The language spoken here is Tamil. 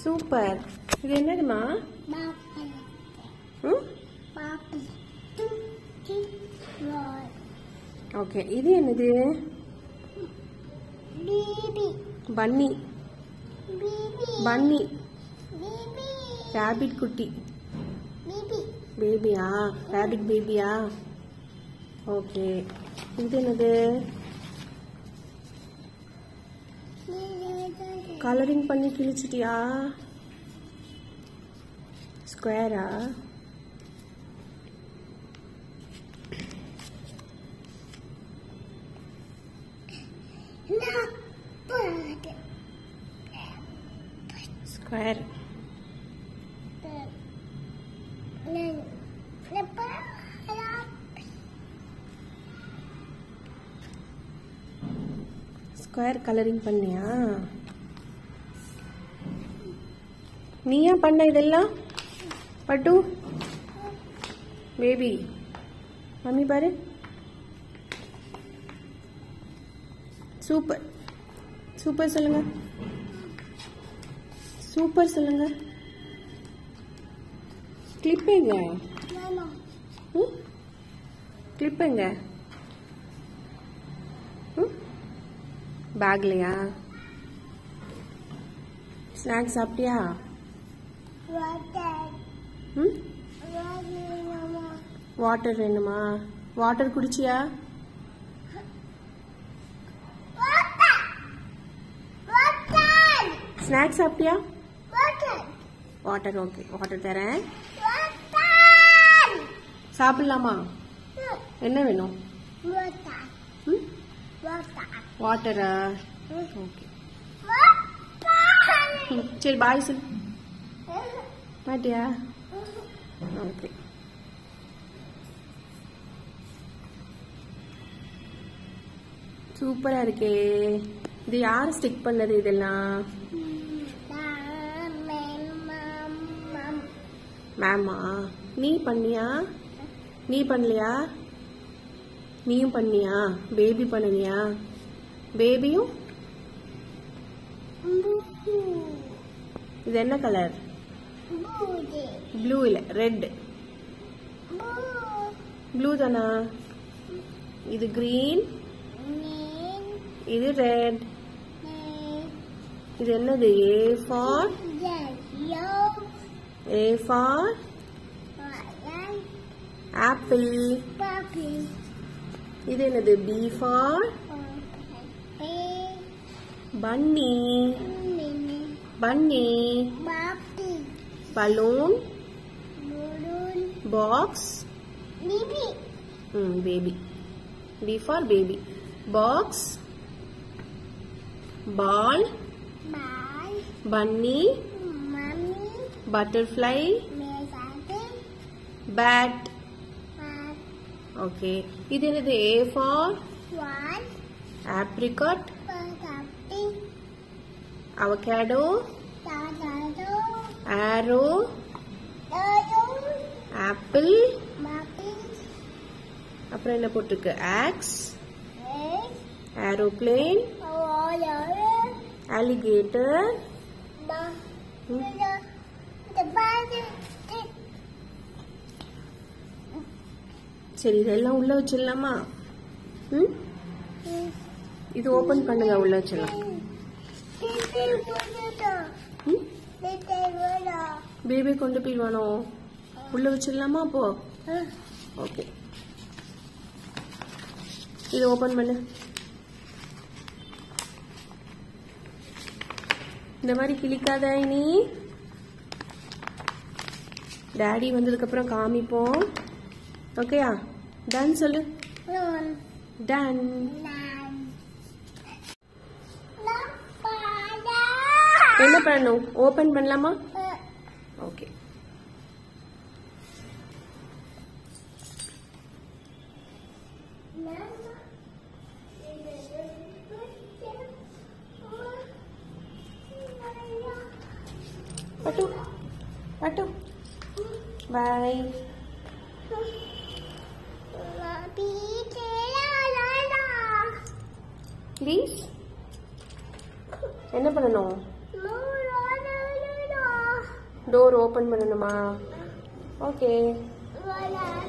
சூப்பர் இது என்னதுமா ம் ஓகே இது என்னது பன்னி பன்னி ரேபிட் குட்டி பேபியா ரேபிட் பேபியா ஓகே இது என்னது கலரிங் பண்ணி கிழிச்சிட்டியா ஸ்கொயரா ஸ்கொயர் ஸ்கொயர் கலரிங் பண்ணியா நீயா பண்ண இதெல்லாம் பட்டு பேபி மம்மி பாரு சூப்பர் சூப்பர் சொல்லுங்க சூப்பர் சொல்லுங்க கிளிப் எங்க ம் கிளிப் எங்க ம் பேக்லையா ஸ்நாக்ஸ் சாப்பிட்டியா ம் வாட்டர் வேணுமா வாட்டர் குடிச்சியா ஸ்நாக்ஸ் சாப்பிட்டியா வாட்டர் ஓகே வாட்டர் தரேன் சாப்பிடலாமா என்ன வேணும் ம் வாட்டரா ஓகே ம், சரி பாய் சொல்லு மாட்டியா ஓகே சூப்பரா இருக்கே இது யார் ஸ்டிக் பண்ணது இதெல்லாம் மேமா நீ பண்ணியா நீ பண்ணலையா நீயும் பண்ணியா பேபி பண்ணலையா பேபியும் இது என்ன கலர் ப்ளூ இல்ல ரெட் ப்ளூ தானா இது கிரீன் இது ரெட் இது என்னது A for A for apple இது என்னது B for bunny bunny balloon box ம் baby B for baby box ball bunny butterfly bat okay இது என்னது A for apricot avocado arrow apple அப்புறம் என்ன போட்டிருக்கு ஆக்ஸ் ஏரோப்ளேன் அலிகேட்டர் சரி இதெல்லாம் உள்ள வச்சிடலாமா ம் இது ஓபன் பண்ணுங்க உள்ள வச்சிடலாம் ம் பேபி கொண்டு போயிடுவானோ உள்ள வச்சிடலாமா அப்போ ஓகே இது ஓபன் பண்ணு இந்த மாதிரி கிளிக்காத இனி டாடி வந்ததுக்கு அப்புறம் காமிப்போம் ஓகேயா டன் சொல்லு டன் என்ன பண்ணணும் ஓபன் பண்ணலாமா ஓகே பட்டு பட்டு பாய் ப்ளீஸ் என்ன பண்ணணும் டோர் ஓபன் பண்ணணுமா ஓகே Voilà.